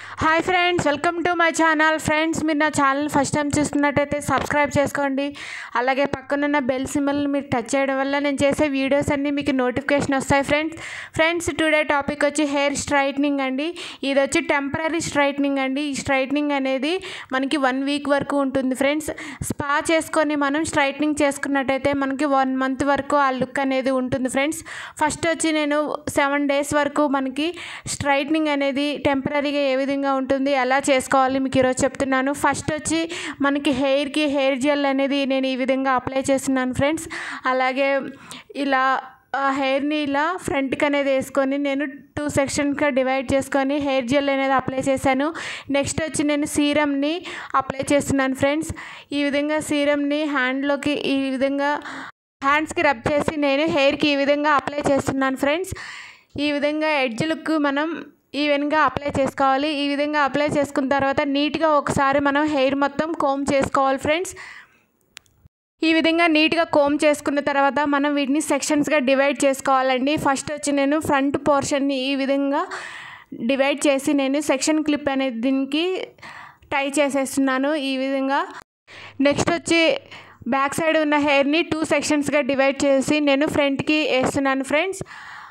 hi friends welcome to my channel friends మీరు నా channel first time చూస్తున్నట్టయితే subscribe చేసుకోండి అలాగే పక్కనున్న బెల్ సింబల్ని మీరు టచ్ చేయడం వల్ల నేను చేసే వీడియోస్ అన్నీ మీకు నోటిఫికేషన్ వస్తాయి ఫ్రెండ్స్ ఫ్రెండ్స్ టుడే టాపిక్ వచ్చి హెయిర్ స్ట్రైట్నింగ్ అండి ఇది వచ్చి టెంపరీ స్ట్రైట్నింగ్ అండి ఈ స్ట్రైట్నింగ్ అనేది మనకి వన్ వీక్ వరకు ఉంటుంది ఫ్రెండ్స్ స్పా చేసుకొని మనం స్ట్రైట్నింగ్ చేసుకున్నట్టయితే మనకి వన్ మంత్ వరకు ఆ లుక్ అనేది ఉంటుంది ఫ్రెండ్స్ ఫస్ట్ వచ్చి నేను సెవెన్ డేస్ వరకు మనకి స్ట్రైట్నింగ్ అనేది టెంపరీగా ఏ విధంగా ఉంటుంది ఎలా చేసుకోవాలి మీకు ఈరోజు చెప్తున్నాను ఫస్ట్ వచ్చి మనకి హెయిర్కి హెయిర్ జెల్ అనేది నేను ఈ విధంగా అప్లై చేస్తున్నాను ఫ్రెండ్స్ అలాగే ఇలా ఆ హెయిర్ని ఇలా ఫ్రంట్కి అనేది వేసుకొని నేను టూ సెక్షన్స్గా డివైడ్ చేసుకొని హెయిర్ జెల్ అనేది అప్లై చేశాను నెక్స్ట్ వచ్చి నేను సీరమ్ని అప్లై చేస్తున్నాను ఫ్రెండ్స్ ఈ విధంగా సీరమ్ని హ్యాండ్లోకి ఈ విధంగా హ్యాండ్స్కి రబ్ చేసి నేను హెయిర్కి ఈ విధంగా అప్లై చేస్తున్నాను ఫ్రెండ్స్ ఈ విధంగా ఎడ్జ్లకు మనం ఈవెన్గా అప్లై చేసుకోవాలి ఈ విధంగా అప్లై చేసుకున్న తర్వాత నీట్గా ఒకసారి మనం హెయిర్ మొత్తం కోమ్ చేసుకోవాలి ఫ్రెండ్స్ ఈ విధంగా నీట్గా కోమ్ చేసుకున్న తర్వాత మనం వీటిని సెక్షన్స్గా డివైడ్ చేసుకోవాలండి ఫస్ట్ వచ్చి నేను ఫ్రంట్ పోర్షన్ని ఈ విధంగా డివైడ్ చేసి నేను సెక్షన్ క్లిప్ అనేది దీనికి టై చేసేస్తున్నాను ఈ విధంగా నెక్స్ట్ వచ్చి బ్యాక్ సైడ్ ఉన్న హెయిర్ని టూ సెక్షన్స్గా డివైడ్ చేసి నేను ఫ్రంట్కి వేస్తున్నాను ఫ్రెండ్స్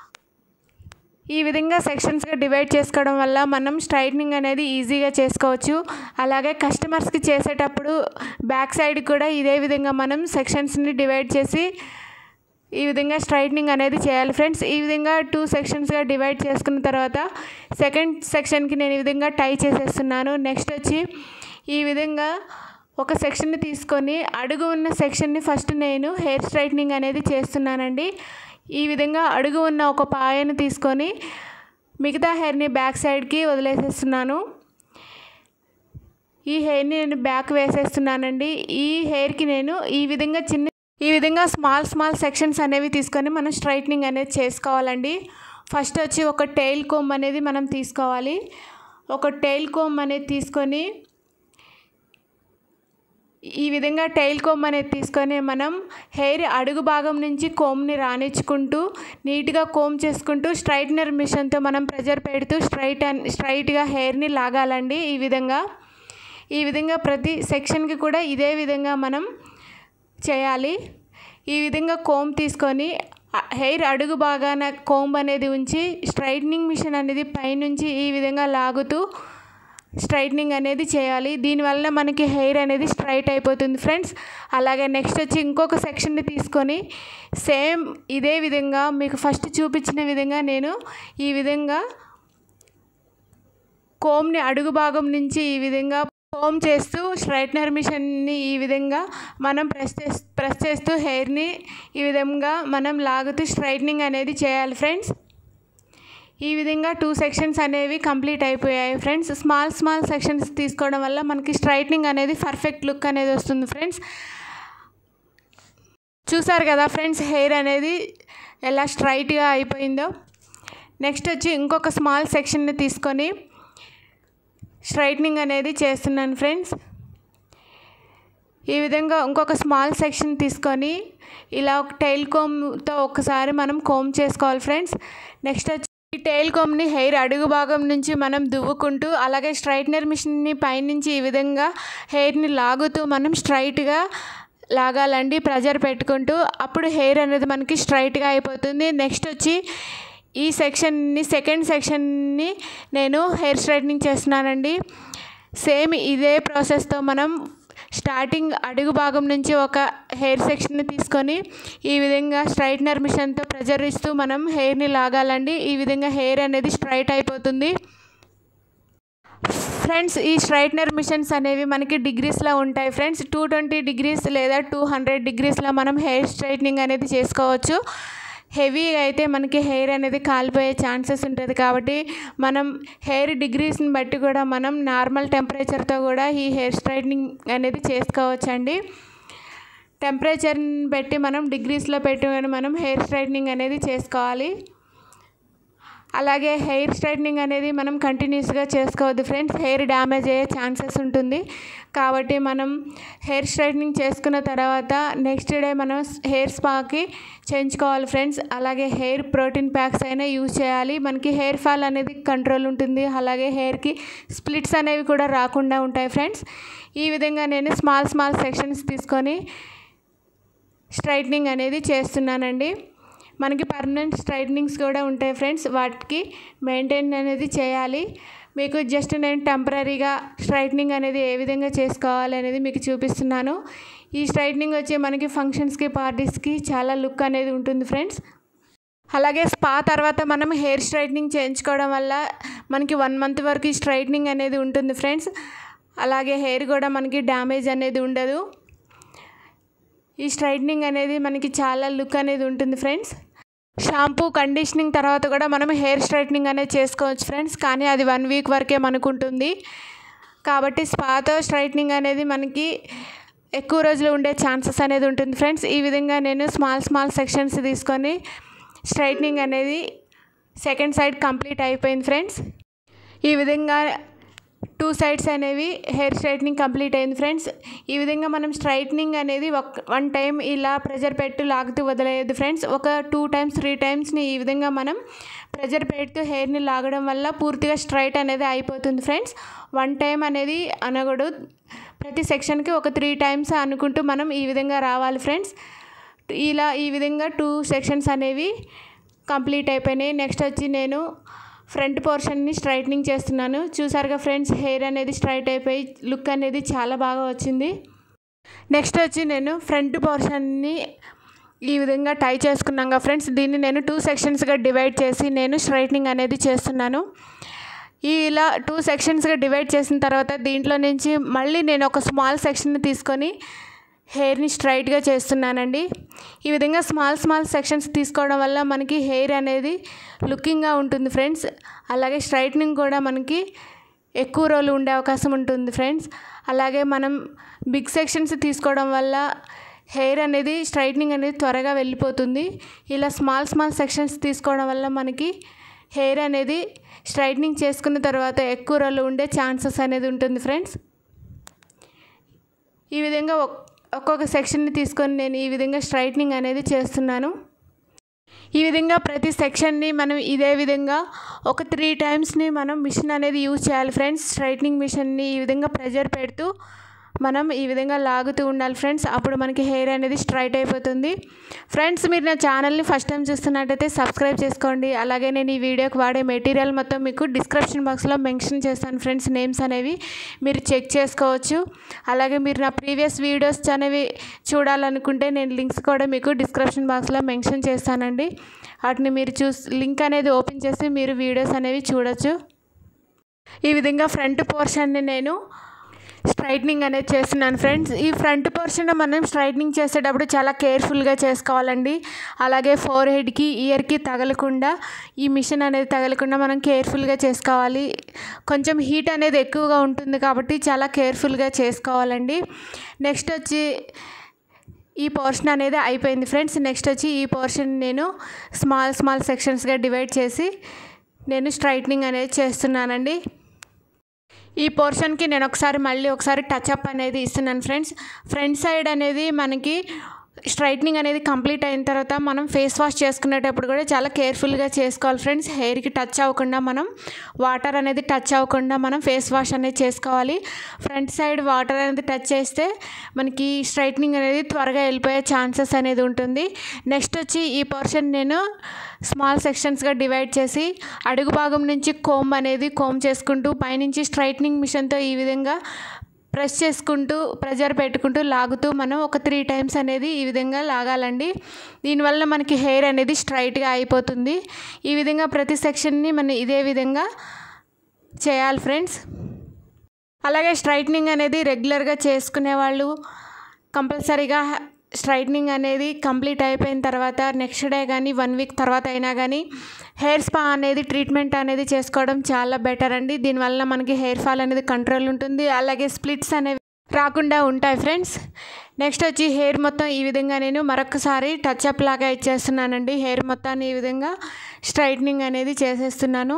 ఈ విధంగా సెక్షన్స్గా డివైడ్ చేసుకోవడం వల్ల మనం స్ట్రైట్నింగ్ అనేది ఈజీగా చేసుకోవచ్చు అలాగే కస్టమర్స్కి చేసేటప్పుడు బ్యాక్ సైడ్ కూడా ఇదే విధంగా మనం సెక్షన్స్ని డివైడ్ చేసి ఈ విధంగా స్ట్రైట్నింగ్ అనేది చేయాలి ఫ్రెండ్స్ ఈ విధంగా టూ సెక్షన్స్గా డివైడ్ చేసుకున్న తర్వాత సెకండ్ సెక్షన్కి నేను ఈ విధంగా టై చేసేస్తున్నాను నెక్స్ట్ వచ్చి ఈ విధంగా ఒక సెక్షన్ని తీసుకొని అడుగు ఉన్న సెక్షన్ని ఫస్ట్ నేను హెయిర్ స్ట్రైట్నింగ్ అనేది చేస్తున్నానండి ఈ విధంగా అడుగు ఉన్న ఒక పాయను తీసుకొని మిగతా హెయిర్ని బ్యాక్ సైడ్కి వదిలేసేస్తున్నాను ఈ హెయిర్ని నేను బ్యాక్ వేసేస్తున్నానండి ఈ హెయిర్కి నేను ఈ విధంగా చిన్న ఈ విధంగా స్మాల్ స్మాల్ సెక్షన్స్ అనేవి తీసుకొని మనం స్ట్రైట్నింగ్ అనేది చేసుకోవాలండి ఫస్ట్ వచ్చి ఒక టెయిల్ కోమ్ అనేది మనం తీసుకోవాలి ఒక టెయిల్ కోమ్ అనేది తీసుకొని ఈ విధంగా టైల్ కోమ్ అనేది తీసుకొని మనం హెయిర్ అడుగు భాగం నుంచి కోమ్ని రానిచ్చుకుంటూ నీట్గా కోమ్ చేసుకుంటూ స్ట్రైట్నర్ మిషన్తో మనం ప్రెజర్ పెడుతూ స్ట్రైట్ అండ్ స్ట్రైట్గా హెయిర్ని లాగాలండి ఈ విధంగా ఈ విధంగా ప్రతి సెక్షన్కి కూడా ఇదే విధంగా మనం చేయాలి ఈ విధంగా కోమ్ తీసుకొని హెయిర్ అడుగు భాగాన కోంబ్ అనేది ఉంచి స్ట్రైట్నింగ్ మిషన్ అనేది పైనుంచి ఈ విధంగా లాగుతూ స్ట్రైట్నింగ్ అనేది చేయాలి దీనివల్ల మనకి హెయిర్ అనేది స్ట్రైట్ అయిపోతుంది ఫ్రెండ్స్ అలాగే నెక్స్ట్ వచ్చి ఇంకొక సెక్షన్ని తీసుకొని సేమ్ ఇదే విధంగా మీకు ఫస్ట్ చూపించిన విధంగా నేను ఈ విధంగా కోమ్ని అడుగు భాగం నుంచి ఈ విధంగా కోమ్ చేస్తూ స్ట్రైట్నర్ మిషన్ని ఈ విధంగా మనం ప్రెస్ చేస్తూ ప్రెస్ చేస్తూ హెయిర్ని ఈ విధంగా మనం లాగుతూ స్ట్రైట్నింగ్ అనేది చేయాలి ఫ్రెండ్స్ ఈ విధంగా టూ సెక్షన్స్ అనేవి కంప్లీట్ అయిపోయాయి ఫ్రెండ్స్ స్మాల్ స్మాల్ సెక్షన్స్ తీసుకోవడం వల్ల మనకి స్ట్రైట్నింగ్ అనేది పర్ఫెక్ట్ లుక్ అనేది వస్తుంది ఫ్రెండ్స్ చూసారు కదా ఫ్రెండ్స్ హెయిర్ అనేది ఎలా స్ట్రైట్గా అయిపోయిందో నెక్స్ట్ వచ్చి ఇంకొక స్మాల్ సెక్షన్ని తీసుకొని స్ట్రైట్నింగ్ అనేది చేస్తున్నాను ఫ్రెండ్స్ ఈ విధంగా ఇంకొక స్మాల్ సెక్షన్ తీసుకొని ఇలా ఒక టైల్ కోమ్తో ఒకసారి మనం కోమ్ చేసుకోవాలి ఫ్రెండ్స్ నెక్స్ట్ వచ్చి ఈ టైల్ కోమ్ని హెయిర్ అడుగు భాగం నుంచి మనం దువ్వుకుంటూ అలాగే స్ట్రైట్నర్ మిషన్ని పైనుంచి ఈ విధంగా హెయిర్ని లాగుతూ మనం స్ట్రైట్గా లాగాలండి ప్రెజర్ పెట్టుకుంటూ అప్పుడు హెయిర్ అనేది మనకి స్ట్రైట్గా అయిపోతుంది నెక్స్ట్ వచ్చి ఈ సెక్షన్ని సెకండ్ సెక్షన్ని నేను హెయిర్ స్ట్రైట్నింగ్ చేస్తున్నానండి సేమ్ ఇదే ప్రాసెస్తో మనం స్టార్టింగ్ అడుగు భాగం నుంచి ఒక హెయిర్ సెక్షన్ని తీసుకొని ఈ విధంగా స్ట్రైట్నర్ మిషన్తో ప్రెజర్ ఇస్తూ మనం హెయిర్ని లాగాలండి ఈ విధంగా హెయిర్ అనేది స్ట్రైట్ అయిపోతుంది ఫ్రెండ్స్ ఈ స్ట్రైట్నర్ మిషన్స్ అనేవి మనకి డిగ్రీస్లో ఉంటాయి ఫ్రెండ్స్ టూ ట్వంటీ డిగ్రీస్ లేదా టూ హండ్రెడ్ డిగ్రీస్లో మనం హెయిర్ స్ట్రైట్నింగ్ అనేది చేసుకోవచ్చు హెవీగా అయితే మనకి హెయిర్ అనేది కాలిపోయే ఛాన్సెస్ ఉంటుంది కాబట్టి మనం హెయిర్ డిగ్రీస్ని బట్టి కూడా మనం నార్మల్ టెంపరేచర్తో కూడా ఈ హెయిర్ స్ట్రైట్నింగ్ అనేది చేసుకోవచ్చండి టెంపరేచర్ని బట్టి మనం డిగ్రీస్లో పెట్టుకొని మనం హెయిర్ స్ట్రైట్నింగ్ అనేది చేసుకోవాలి అలాగే హెయిర్ స్ట్రైట్నింగ్ అనేది మనం కంటిన్యూస్గా చేసుకోవద్దు ఫ్రెండ్స్ హెయిర్ డ్యామేజ్ అయ్యే ఛాన్సెస్ ఉంటుంది కాబట్టి మనం హెయిర్ స్ట్రైట్నింగ్ చేసుకున్న తర్వాత నెక్స్ట్ డే మనం హెయిర్ స్పాకి చేయించుకోవాలి ఫ్రెండ్స్ అలాగే హెయిర్ ప్రోటీన్ ప్యాక్స్ అయినా యూజ్ చేయాలి మనకి హెయిర్ ఫాల్ అనేది కంట్రోల్ ఉంటుంది అలాగే హెయిర్కి స్ప్లిట్స్ అనేవి కూడా రాకుండా ఉంటాయి ఫ్రెండ్స్ ఈ విధంగా నేను స్మాల్ స్మాల్ సెక్షన్స్ తీసుకొని స్ట్రైట్నింగ్ అనేది చేస్తున్నానండి మనకి పర్మనెంట్ స్ట్రైట్నింగ్స్ కూడా ఉంటాయి ఫ్రెండ్స్ వాటికి మెయింటైన్ అనేది చేయాలి మీకు జస్ట్ నేను టెంపరీగా స్ట్రైట్నింగ్ అనేది ఏ విధంగా చేసుకోవాలి అనేది మీకు చూపిస్తున్నాను ఈ స్ట్రైట్నింగ్ వచ్చి మనకి ఫంక్షన్స్కి పార్టీస్కి చాలా లుక్ అనేది ఉంటుంది ఫ్రెండ్స్ అలాగే స్పా తర్వాత మనం హెయిర్ స్ట్రైట్నింగ్ చేయించుకోవడం వల్ల మనకి వన్ మంత్ వరకు ఈ స్ట్రైట్నింగ్ అనేది ఉంటుంది ఫ్రెండ్స్ అలాగే హెయిర్ కూడా మనకి డ్యామేజ్ అనేది ఉండదు ఈ స్ట్రైట్నింగ్ అనేది మనకి చాలా లుక్ అనేది ఉంటుంది ఫ్రెండ్స్ షాంపూ కండిషనింగ్ తర్వాత కూడా మనం హెయిర్ స్ట్రైట్నింగ్ అనేది చేసుకోవచ్చు ఫ్రెండ్స్ కానీ అది వన్ వీక్ వరకే మనకు ఉంటుంది కాబట్టి స్పాతో స్ట్రైట్నింగ్ అనేది మనకి ఎక్కువ రోజులు ఉండే ఛాన్సెస్ అనేది ఉంటుంది ఫ్రెండ్స్ ఈ విధంగా నేను స్మాల్ స్మాల్ సెక్షన్స్ తీసుకొని స్ట్రైట్నింగ్ అనేది సెకండ్ సైడ్ కంప్లీట్ అయిపోయింది ఫ్రెండ్స్ ఈ విధంగా టూ సైడ్స్ అనేవి హెయిర్ స్ట్రైట్నింగ్ కంప్లీట్ అయింది ఫ్రెండ్స్ ఈ విధంగా మనం స్ట్రైట్నింగ్ అనేది ఒక వన్ టైం ఇలా ప్రెజర్ పెట్టు లాగుతూ వదిలేయద్దు ఫ్రెండ్స్ ఒక టూ టైమ్స్ త్రీ టైమ్స్ని ఈ విధంగా మనం ప్రెజర్ పెడుతూ హెయిర్ని లాగడం వల్ల పూర్తిగా స్ట్రైట్ అనేది అయిపోతుంది ఫ్రెండ్స్ వన్ టైం అనేది అనకూడదు ప్రతి సెక్షన్కి ఒక త్రీ టైమ్స్ అనుకుంటూ మనం ఈ విధంగా రావాలి ఫ్రెండ్స్ ఇలా ఈ విధంగా టూ సెక్షన్స్ అనేవి కంప్లీట్ అయిపోయినాయి నెక్స్ట్ వచ్చి నేను ఫ్రంట్ పోర్షన్ని స్ట్రైట్నింగ్ చేస్తున్నాను చూసారుగా ఫ్రెండ్స్ హెయిర్ అనేది స్ట్రైట్ అయిపోయి లుక్ అనేది చాలా బాగా వచ్చింది నెక్స్ట్ వచ్చి నేను ఫ్రంట్ పోర్షన్ని ఈ విధంగా టై చేసుకున్నాగా ఫ్రెండ్స్ దీన్ని నేను టూ సెక్షన్స్గా డివైడ్ చేసి నేను స్ట్రైట్నింగ్ అనేది చేస్తున్నాను ఈ ఇలా టూ సెక్షన్స్గా డివైడ్ చేసిన తర్వాత దీంట్లో నుంచి మళ్ళీ నేను ఒక స్మాల్ సెక్షన్ని తీసుకొని హెయిర్ని స్ట్రైట్గా చేస్తున్నానండి ఈ విధంగా స్మాల్ స్మాల్ సెక్షన్స్ తీసుకోవడం వల్ల మనకి హెయిర్ అనేది లుకింగ్గా ఉంటుంది ఫ్రెండ్స్ అలాగే స్ట్రైట్నింగ్ కూడా మనకి ఎక్కువ రోజులు ఉండే అవకాశం ఉంటుంది ఫ్రెండ్స్ అలాగే మనం బిగ్ సెక్షన్స్ తీసుకోవడం వల్ల హెయిర్ అనేది స్ట్రైట్నింగ్ అనేది త్వరగా వెళ్ళిపోతుంది ఇలా స్మాల్ స్మాల్ సెక్షన్స్ తీసుకోవడం వల్ల మనకి హెయిర్ అనేది స్ట్రైట్నింగ్ చేసుకున్న తర్వాత ఎక్కువ రోజులు ఉండే ఛాన్సెస్ అనేది ఉంటుంది ఫ్రెండ్స్ ఈ విధంగా ఒక్కొక్క సెక్షన్ని తీసుకొని నేను ఈ విధంగా స్ట్రైట్నింగ్ అనేది చేస్తున్నాను ఈ విధంగా ప్రతి సెక్షన్ని మనం ఇదే విధంగా ఒక త్రీ టైమ్స్ని మనం మిషన్ అనేది యూజ్ చేయాలి ఫ్రెండ్స్ స్ట్రైట్నింగ్ మిషన్ని ఈ విధంగా ప్రెజర్ పెడుతూ మనం ఈ విధంగా లాగుతూ ఉండాలి ఫ్రెండ్స్ అప్పుడు మనకి హెయిర్ అనేది స్ట్రైట్ అయిపోతుంది ఫ్రెండ్స్ మీరు నా ఛానల్ని ఫస్ట్ టైం చూస్తున్నట్టయితే సబ్స్క్రైబ్ చేసుకోండి అలాగే నేను ఈ వీడియోకి వాడే మెటీరియల్ మొత్తం మీకు డిస్క్రిప్షన్ బాక్స్లో మెన్షన్ చేస్తాను ఫ్రెండ్స్ నేమ్స్ అనేవి మీరు చెక్ చేసుకోవచ్చు అలాగే మీరు నా ప్రీవియస్ వీడియోస్ అనేవి చూడాలనుకుంటే నేను లింక్స్ కూడా మీకు డిస్క్రిప్షన్ బాక్స్లో మెన్షన్ చేస్తానండి వాటిని మీరు చూస్ లింక్ అనేది ఓపెన్ చేసి మీరు వీడియోస్ అనేవి చూడొచ్చు ఈ విధంగా ఫ్రంట్ పోర్షన్ని నేను స్ట్రైట్నింగ్ అనేది చేస్తున్నాను ఫ్రెండ్స్ ఈ ఫ్రంట్ పోర్షన్ మనం స్ట్రైట్నింగ్ చేసేటప్పుడు చాలా కేర్ఫుల్గా చేసుకోవాలండి అలాగే ఫోర్ హెడ్కి ఇయర్కి తగలకుండా ఈ మిషన్ అనేది తగలకుండా మనం కేర్ఫుల్గా చేసుకోవాలి కొంచెం హీట్ అనేది ఎక్కువగా ఉంటుంది కాబట్టి చాలా కేర్ఫుల్గా చేసుకోవాలండి నెక్స్ట్ వచ్చి ఈ పోర్షన్ అనేది అయిపోయింది ఫ్రెండ్స్ నెక్స్ట్ వచ్చి ఈ పోర్షన్ నేను స్మాల్ స్మాల్ సెక్షన్స్గా డివైడ్ చేసి నేను స్ట్రైట్నింగ్ అనేది చేస్తున్నానండి ఈ పోర్షన్కి నేను ఒకసారి మళ్ళీ ఒకసారి టచ్ అప్ అనేది ఇస్తున్నాను ఫ్రెండ్స్ ఫ్రంట్ సైడ్ అనేది మనకి స్ట్రైట్నింగ్ అనేది కంప్లీట్ అయిన తర్వాత మనం ఫేస్ వాష్ చేసుకునేటప్పుడు కూడా చాలా కేర్ఫుల్గా చేసుకోవాలి ఫ్రెండ్స్ హెయిర్కి టచ్ అవ్వకుండా మనం వాటర్ అనేది టచ్ అవ్వకుండా మనం ఫేస్ వాష్ అనేది చేసుకోవాలి ఫ్రంట్ సైడ్ వాటర్ అనేది టచ్ చేస్తే మనకి స్ట్రైట్నింగ్ అనేది త్వరగా వెళ్ళిపోయే ఛాన్సెస్ అనేది ఉంటుంది నెక్స్ట్ వచ్చి ఈ పోర్షన్ నేను స్మాల్ సెక్షన్స్గా డివైడ్ చేసి అడుగు భాగం నుంచి కోమ్ అనేది కోమ్ చేసుకుంటూ పైనుంచి స్ట్రైట్నింగ్ మిషన్తో ఈ విధంగా ప్రెస్ చేసుకుంటూ ప్రెజర్ పెట్టుకుంటూ లాగుతూ మనం ఒక త్రీ టైమ్స్ అనేది ఈ విధంగా లాగాలండి దీనివల్ల మనకి హెయిర్ అనేది స్ట్రైట్గా అయిపోతుంది ఈ విధంగా ప్రతి సెక్షన్ని మనం ఇదే విధంగా చేయాలి ఫ్రెండ్స్ అలాగే స్ట్రైట్నింగ్ అనేది రెగ్యులర్గా చేసుకునే వాళ్ళు కంపల్సరీగా స్ట్రైట్నింగ్ అనేది కంప్లీట్ అయిపోయిన తర్వాత నెక్స్ట్ డే కానీ వన్ వీక్ తర్వాత అయినా కానీ హెయిర్ స్పా అనేది ట్రీట్మెంట్ అనేది చేసుకోవడం చాలా బెటర్ అండి దీనివల్ల మనకి హెయిర్ ఫాల్ అనేది కంట్రోల్ ఉంటుంది అలాగే స్ప్లిట్స్ అనేవి రాకుండా ఉంటాయి ఫ్రెండ్స్ నెక్స్ట్ వచ్చి హెయిర్ మొత్తం ఈ విధంగా నేను మరొకసారి టచ్ అప్ లాగా ఇచ్చేస్తున్నానండి హెయిర్ మొత్తాన్ని ఈ విధంగా స్ట్రైట్నింగ్ అనేది చేసేస్తున్నాను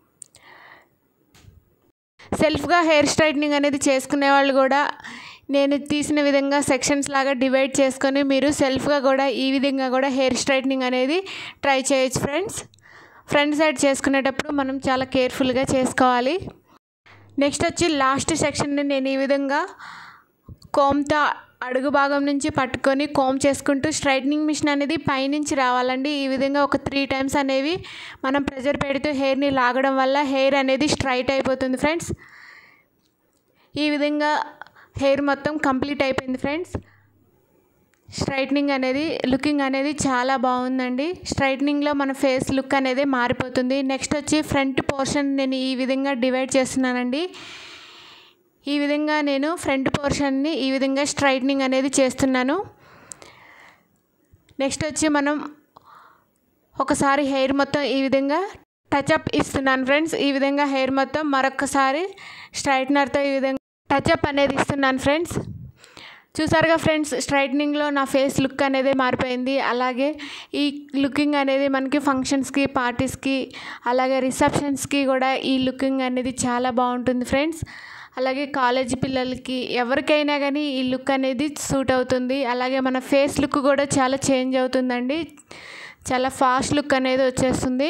సెల్ఫ్గా హెయిర్ స్ట్రైట్నింగ్ అనేది చేసుకునే వాళ్ళు కూడా నేను తీసిన విధంగా సెక్షన్స్ లాగా డివైడ్ చేసుకొని మీరు సెల్ఫ్గా కూడా ఈ విధంగా కూడా హెయిర్ స్ట్రైట్నింగ్ అనేది ట్రై చేయొచ్చు ఫ్రెండ్స్ ఫ్రంట్ సైడ్ చేసుకునేటప్పుడు మనం చాలా కేర్ఫుల్గా చేసుకోవాలి నెక్స్ట్ వచ్చి లాస్ట్ సెక్షన్ని నేను ఈ విధంగా కోమ్తో అడుగు భాగం నుంచి పట్టుకొని కోమ్ చేసుకుంటూ స్ట్రైట్నింగ్ మిషన్ అనేది పైనుంచి రావాలండి ఈ విధంగా ఒక త్రీ టైమ్స్ అనేవి మనం ప్రెజర్ పెడుతూ హెయిర్ని లాగడం వల్ల హెయిర్ అనేది స్ట్రైట్ అయిపోతుంది ఫ్రెండ్స్ ఈ విధంగా హెయిర్ మొత్తం కంప్లీట్ అయిపోయింది ఫ్రెండ్స్ స్ట్రైట్నింగ్ అనేది లుకింగ్ అనేది చాలా బాగుందండి స్ట్రైట్నింగ్లో మన ఫేస్ లుక్ అనేది మారిపోతుంది నెక్స్ట్ వచ్చి ఫ్రంట్ పోర్షన్ నేను ఈ విధంగా డివైడ్ చేస్తున్నానండి ఈ విధంగా నేను ఫ్రంట్ పోర్షన్ని ఈ విధంగా స్ట్రైట్నింగ్ అనేది చేస్తున్నాను నెక్స్ట్ వచ్చి మనం ఒకసారి హెయిర్ మొత్తం ఈ విధంగా టచ్అప్ ఇస్తున్నాను ఫ్రెండ్స్ ఈ విధంగా హెయిర్ మొత్తం మరొకసారి స్ట్రైట్నర్తో ఈ విధంగా టచ్అప్ అనేది ఇస్తున్నాను ఫ్రెండ్స్ చూసారుగా ఫ్రెండ్స్ స్ట్రైట్నింగ్లో నా ఫేస్ లుక్ అనేది మారిపోయింది అలాగే ఈ లుకింగ్ అనేది మనకి ఫంక్షన్స్కి పార్టీస్కి అలాగే రిసెప్షన్స్కి కూడా ఈ లుకింగ్ అనేది చాలా బాగుంటుంది ఫ్రెండ్స్ అలాగే కాలేజీ పిల్లలకి ఎవరికైనా కానీ ఈ లుక్ అనేది సూట్ అవుతుంది అలాగే మన ఫేస్ లుక్ కూడా చాలా చేంజ్ అవుతుందండి చాలా ఫాస్ట్ లుక్ అనేది వచ్చేస్తుంది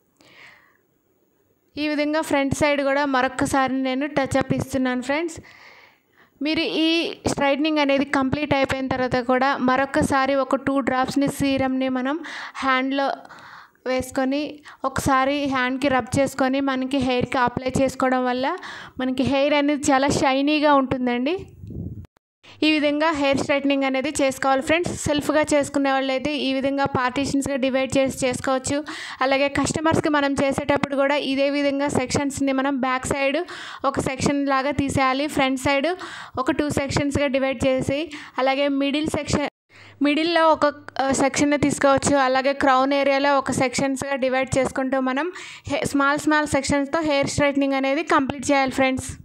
ఈ విధంగా ఫ్రంట్ సైడ్ కూడా మరొకసారి నేను టచ్అప్ ఇస్తున్నాను ఫ్రెండ్స్ మీరు ఈ స్ట్రైట్నింగ్ అనేది కంప్లీట్ అయిపోయిన తర్వాత కూడా మరొకసారి ఒక టూ డ్రాప్స్ని సీరమ్ని మనం హ్యాండ్లో వేసుకొని ఒకసారి హ్యాండ్కి రబ్ చేసుకొని మనకి హెయిర్కి అప్లై చేసుకోవడం వల్ల మనకి హెయిర్ అనేది చాలా షైనీగా ఉంటుందండి ఈ విధంగా హెయిర్ స్ట్రైట్నింగ్ అనేది చేసుకోవాలి ఫ్రెండ్స్ సెల్ఫ్గా చేసుకునే వాళ్ళు అయితే ఈ విధంగా పార్టీషన్స్గా డివైడ్ చేసి చేసుకోవచ్చు అలాగే కస్టమర్స్కి మనం చేసేటప్పుడు కూడా ఇదే విధంగా సెక్షన్స్ని మనం బ్యాక్ సైడ్ ఒక సెక్షన్ లాగా తీసేయాలి ఫ్రంట్ సైడ్ ఒక టూ సెక్షన్స్గా డివైడ్ చేసి అలాగే మిడిల్ సెక్షన్ మిడిల్లో ఒక సెక్షన్ తీసుకోవచ్చు అలాగే క్రౌన్ ఏరియాలో ఒక సెక్షన్స్గా డివైడ్ చేసుకుంటూ మనం స్మాల్ స్మాల్ సెక్షన్స్తో హెయిర్ స్ట్రైట్నింగ్ అనేది కంప్లీట్ చేయాలి ఫ్రెండ్స్